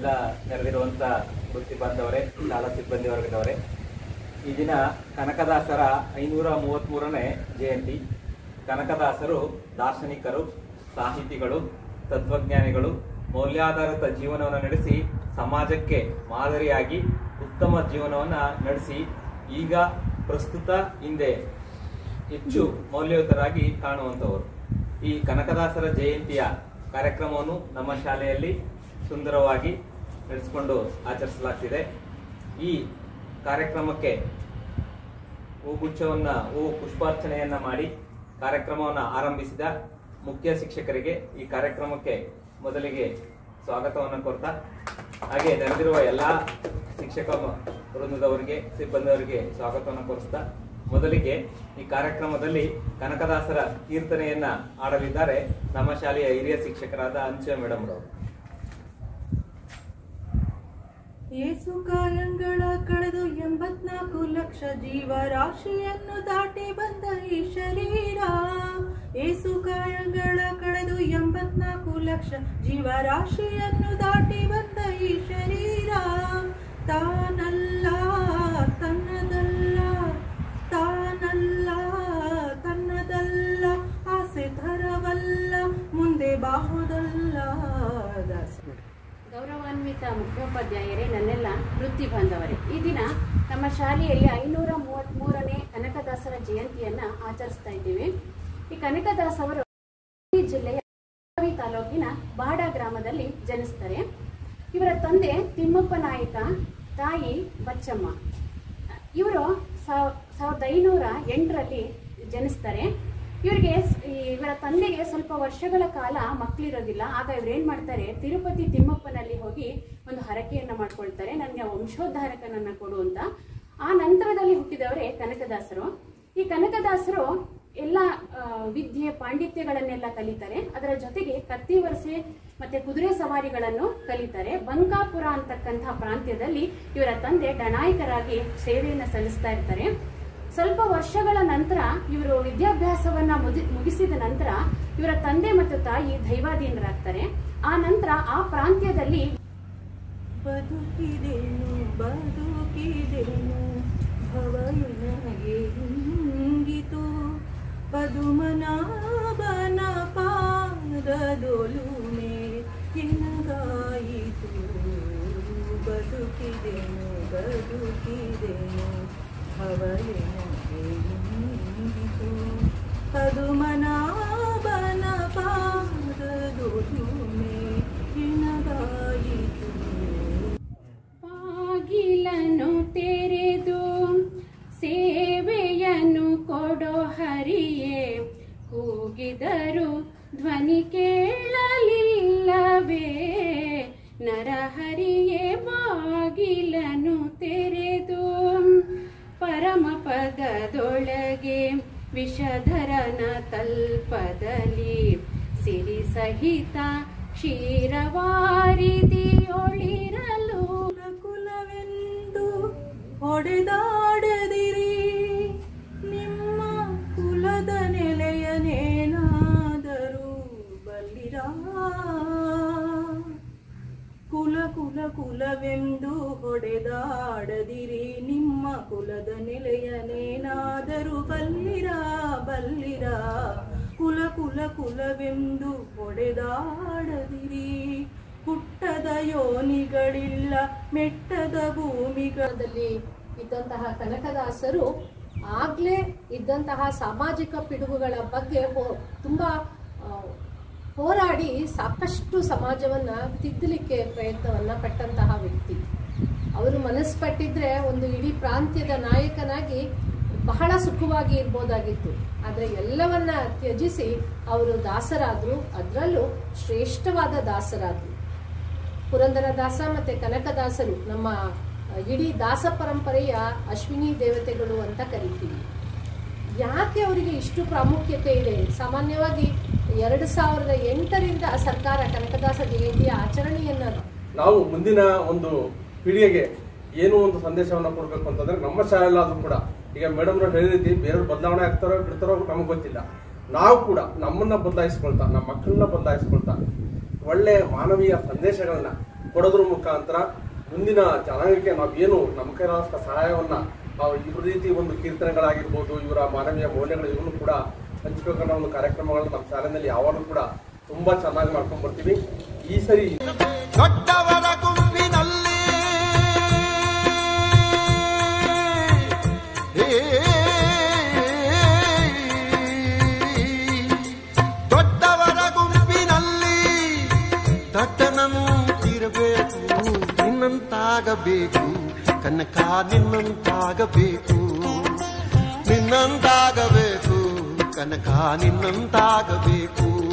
ಎಲ್ಲ ನೆರೆದಿರುವಂತ ವೃತ್ತಿ ಬಾಂಧವರೇ ಶಾಲಾ ಸಿಬ್ಬಂದಿ ವರ್ಗದವರೇ ಈ ದಿನ ಕನಕದಾಸರ ಐನೂರ ಮೂವತ್ತ್ಮೂರನೇ ಜಯಂತಿ ಕನಕದಾಸರು ದಾರ್ಶನಿಕರು ಸಾಹಿತಿಗಳು ತತ್ವಜ್ಞಾನಿಗಳು ಮೌಲ್ಯಾಧಾರಿತ ಜೀವನವನ್ನು ನಡೆಸಿ ಸಮಾಜಕ್ಕೆ ಮಾದರಿಯಾಗಿ ಉತ್ತಮ ಜೀವನವನ್ನು ನಡೆಸಿ ಈಗ ಪ್ರಸ್ತುತ ಹಿಂದೆ ಹೆಚ್ಚು ಮೌಲ್ಯಯುತರಾಗಿ ಕಾಣುವಂಥವರು ಈ ಕನಕದಾಸರ ಜಯಂತಿಯ ಕಾರ್ಯಕ್ರಮವನ್ನು ನಮ್ಮ ಶಾಲೆಯಲ್ಲಿ ಸುಂದರವಾಗಿ ನಡೆಸಿಕೊಂಡು ಆಚರಿಸಲಾಗ್ತಿದೆ ಈ ಕಾರ್ಯಕ್ರಮಕ್ಕೆ ಹೂಗುಚ್ಛವನ್ನ ಹೂ ಪುಷ್ಪಾರ್ಚನೆಯನ್ನ ಮಾಡಿ ಕಾರ್ಯಕ್ರಮವನ್ನು ಆರಂಭಿಸಿದ ಮುಖ್ಯ ಶಿಕ್ಷಕರಿಗೆ ಈ ಕಾರ್ಯಕ್ರಮಕ್ಕೆ ಮೊದಲಿಗೆ ಸ್ವಾಗತವನ್ನು ಕೋರ್ತಾ ಹಾಗೆ ನೆರೆದಿರುವ ಎಲ್ಲಾ ಶಿಕ್ಷಕ ವೃಂದದವರಿಗೆ ಸಿಬ್ಬಂದಿಯವರಿಗೆ ಸ್ವಾಗತವನ್ನು ಕೋರಿಸ್ತಾ ಮೊದಲಿಗೆ ಈ ಕಾರ್ಯಕ್ರಮದಲ್ಲಿ ಕನಕದಾಸರ ಕೀರ್ತನೆಯನ್ನ ಆಡಲಿದ್ದಾರೆ ನಮ್ಮ ಶಾಲೆಯ ಹಿರಿಯ ಶಿಕ್ಷಕರಾದ ಅಂಚೆ ಮೇಡಮ್ ರವರು ಏಸು ಕಾಲಂಗಳ ಕಳೆದು ಎಂಬತ್ನಾಲ್ಕು ಲಕ್ಷ ಜೀವರಾಶಿಯನ್ನು ದಾಟಿ ಬಂದ ಈ ಶರೀರ ಏಸು ಕಾಲಂಗಳ ಕಳೆದು ಎಂಬತ್ನಾಲ್ಕು ಲಕ್ಷ ಜೀವರಾಶಿಯನ್ನು ದಾಟಿ ಬಂದ ಈ ಶರೀರ ತಾನಲ್ಲ ತನ್ನದಲ್ಲ ತಾನಲ್ಲ ತನ್ನದಲ್ಲ ಆಸೆ ತರವಲ್ಲ ಮುಂದೆ ಬಾಹುದಲ್ಲ ದಾಸ ಗೌರವಾನ್ವಿತ ಮುಖ್ಯೋಪಾಧ್ಯಾಯರೇ ನನ್ನೆಲ್ಲ ವೃತ್ತಿ ಬಾಂಧವರೇ ಈ ದಿನ ನಮ್ಮ ಶಾಲೆಯಲ್ಲಿ ಐನೂರ ಮೂವತ್ತ್ಮೂರನೇ ಕನಕದಾಸರ ಜಯಂತಿಯನ್ನ ಆಚರಿಸ್ತಾ ಇದ್ದೀವಿ ಈ ಕನಕದಾಸ್ ಅವರು ಈ ಜಿಲ್ಲೆಯ ಬೆಳಗಾವಿ ತಾಲೂಕಿನ ಬಾಡ ಗ್ರಾಮದಲ್ಲಿ ಜನಿಸ್ತಾರೆ ಇವರ ತಂದೆ ತಿಮ್ಮಪ್ಪ ನಾಯಕ ತಾಯಿ ಬಚ್ಚಮ್ಮ ಇವರು ಸಾವಿರದ ಐನೂರ ಎಂಟರಲ್ಲಿ ಜನಿಸ್ತಾರೆ ಇವರಿಗೆ ಸ್- ಈ ಇವರ ತಂದೆಗೆ ಸ್ವಲ್ಪ ವರ್ಷಗಳ ಕಾಲ ಮಕ್ಕಳಿರೋದಿಲ್ಲ ಆಗ ಇವ್ರು ಏನ್ ಮಾಡ್ತಾರೆ ತಿರುಪತಿ ತಿಮ್ಮಪ್ಪನಲ್ಲಿ ಹೋಗಿ ಒಂದು ಹರಕೆಯನ್ನ ಮಾಡ್ಕೊಳ್ತಾರೆ ನನಗೆ ವಂಶೋದ್ಧಾರಕನನ್ನ ಕೊಡು ಅಂತ ಆ ನಂತರದಲ್ಲಿ ಹುಟ್ಟಿದವರೇ ಕನಕದಾಸರು ಈ ಕನಕದಾಸರು ಎಲ್ಲ ಆ, ವಿದ್ಯೆ ಪಾಂಡಿತ್ಯಗಳನ್ನೆಲ್ಲ ಕಲಿತಾರೆ ಅದರ ಜೊತೆಗೆ ಕತ್ತಿ ವರಸೆ ಮತ್ತೆ ಕುದುರೆ ಸವಾರಿಗಳನ್ನು ಕಲಿತಾರೆ ಬಂಕಾಪುರ ಅಂತಕ್ಕಂತಹ ಪ್ರಾಂತ್ಯದಲ್ಲಿ ಇವರ ತಂದೆ ಡಣಾಯಕರಾಗಿ ಸೇವೆಯನ್ನು ಸಲ್ಲಿಸ್ತಾ ಇರ್ತಾರೆ ಸ್ವಲ್ಪ ವರ್ಷಗಳ ನಂತರ ಇವರು ವಿದ್ಯಾಭ್ಯಾಸವನ್ನ ಮುದಿ- ಮುಗಿಸಿದ ನಂತರ ಇವರ ತಂದೆ ಮತ್ತು ತಾಯಿ ದೈವಾಧೀನರಾಗ್ತಾರೆ ಆ ನಂತರ ಆ ಪ್ರಾಂತ್ಯದಲ್ಲಿ ಬದುಕಿದೆನು ಬದುಕಿದೆನು ಭವಯನಗೆ ಹಿಂಗಿತು ಪದುಮನಾಭನ ಪಾದದೊಲುಮೆ ಎನಗಾಯಿತು ಬದುಕಿದೆನು ಬದುಕಿದೆನು ಭವಯನಗೆ ಹಿಂಗಿತು ಪದುಮನಾಭನ ಪಾದದೊಲುಮೆ ಎನಗಾಯಿತು ಬಾಗಿಲನ್ನು ತೆರೆದು ಸೇವೆಯನ್ನು ಕೊಡೋ ಹರಿಯೇ ಕೂಗಿದರು ಧ್ವನಿ ಕೇಳಲಿಲ್ಲವೇ ನರಹರಿಯೇ ಬಾಗಿಲನ್ನು ತೆರೆದು ಪರಮ ಪದದೊಳಗೆ ವಿಷಧರನ ತಲ್ಪದಲ್ಲಿ ಸಿರಿ ಸಹಿತ ಕ್ಷೀರವಾರಿದಿಯೊಳಿರಲು ಕುಲವೆಂದು ಹೊಡೆದಾಡದಿರಿ ನಿಮ್ಮ ಕುಲದ ನೆಲೆಯನೇನಾದರೂ ಬಲ್ಲಿರ ಕುಲ ಕುಲ ಕುಲವೆಂದು ಹೊಡೆದಾಡದಿರಿ ನಿಮ್ಮ ಕುಲದ ನೆಲೆಯನೇನಾದರೂ ಬಲ್ಲಿರ ಬಲ್ಲಿರ ಕುಲ ಕುಲ ಕುಲವೆಂದು ಹೊಡೆದಾಡದಿರಿ ಹುಟ್ಟದ ಯೋನಿಗಳಿಲ್ಲ ಮೆಟ್ಟದ ಭೂಮಿಗಳ ದಲ್ಲಿ ಇದ್ದಂತಹ ಕನಕದಾಸರು ಆಗ್ಲೇ ಇದ್ದಂತಹ ಸಾಮಾಜಿಕ ಪಿಡುಗುಗಳ ಬಗ್ಗೆ ಹೋ- ತುಂಬಾ ಆ, ಹೋರಾಡಿ ಸಾಕಷ್ಟು ಸಮಾಜವನ್ನ ತಿದ್ದಲಿಕ್ಕೆ ಪ್ರಯತ್ನವನ್ನ ಪಟ್ಟಂತಹ ವ್ಯಕ್ತಿ ಅವರು ಮನಸ್ಪಟ್ಟಿದ್ರೆ ಒಂದು ಇಡೀ ಪ್ರಾಂತ್ಯದ ನಾಯಕನಾಗಿ ಬಹಳ ಸುಖವಾಗಿ ಇರ್ಬೋದಾಗಿತ್ತು ಆದ್ರೆ ಎಲ್ಲವನ್ನ ತ್ಯಜಿಸಿ ಅವರು ದಾಸರಾದ್ರು ಅದರಲ್ಲೂ ಶ್ರೇಷ್ಠವಾದ ದಾಸರಾದ್ರು ಪುರಂದರ ದಾಸ ಮತ್ತೆ ಕನಕದಾಸರು ನಮ್ಮ ಅಹ್, ಇಡೀ ದಾಸ ಪರಂಪರೆಯ ಅಶ್ವಿನಿ ದೇವತೆಗಳು ಅಂತ ಕರಿತೀವಿ ಯಾಕೆ ಅವರಿಗೆ ಇಷ್ಟು ಪ್ರಾಮುಖ್ಯತೆ ಇದೆ ಸಾಮಾನ್ಯವಾಗಿ ಎರಡು ಸಾವಿರದ ಎಂಟರಿಂದ ಸರ್ಕಾರ ಕನಕದಾಸ ಜಯಂತಿಯ ಆಚರಣೆಯನ್ನ ನಾವು ಮುಂದಿನ ಒಂದು ಪೀಳಿಗೆಗೆ ಏನು ಒಂದು ಸಂದೇಶವನ್ನ ಕೊಡಬೇಕು ಅಂತಂದ್ರೆ ನಮ್ಮ ಶಾಲೆಲ್ಲಾದ್ರೂ ಕೂಡ ಈಗ ಮೇಡಮ್ ಹೇಳಿದ ರೀತಿ ಬೇರೆಯವ್ರು ಬದಲಾವಣೆ ಆಗ್ತಾರೋ ಬಿಡ್ತಾರೋ ನಮಗೆ ಗೊತ್ತಿಲ್ಲ ನಾವು ಕೂಡ ನಮ್ಮನ್ನ ಬದಲಾಯಿಸ್ಕೊಳ್ತಾ ನಮ್ಮ ಮಕ್ಕಳನ್ನ ಬದಲಾಯಿಸ್ಕೊಳ್ತಾ ಒಳ್ಳೆ ಮಾನವೀಯ ಸಂದೇಶಗಳನ್ನ ಕೊಡೋದ್ರ ಮುಖಾಂತರ ಮುಂದಿನ ಜನಾಂಗಕ್ಕೆ ನಾವೇನು ನಮ್ಮ ಕೈಲಾದ ಸಹಾಯವನ್ನ ನಾವು ಈ ರೀತಿ ಒಂದು ಕೀರ್ತನೆಗಳಾಗಿರ್ಬೋದು ಇವರ ಮಾನವೀಯ ಮೌಲ್ಯಗಳು ಇವನ್ನು ಕೂಡ ಹಂಚ್ಬೇಕನ್ನೋ ಒಂದು ಕಾರ್ಯಕ್ರಮಗಳನ್ನ ನಮ್ಮ ಶಾಲೆಯಲ್ಲಿ ಯಾವಾಗಲೂ ಕೂಡ ತುಂಬಾ ಚೆನ್ನಾಗಿ ಮಾಡ್ಕೊಂಡ್ ಬರ್ತೀವಿ ಈ ಸರಿ ದೊಡ್ಡವರ ಗುಂಪಿನಲ್ಲಿ ಹೇ, ದೊಡ್ಡವರ ಗುಂಪಿನಲ್ಲಿ ದಟ್ಟನಂತಿರಬೇಕು ನಿನ್ನಂತಾಗಬೇಕು ಕನಕ ನಿನ್ನಂತಾಗಬೇಕು ನಿನ್ನಂತಾಗಬೇಕು ಕನಕ ನಿನ್ನಂತಾಗಬೇಕು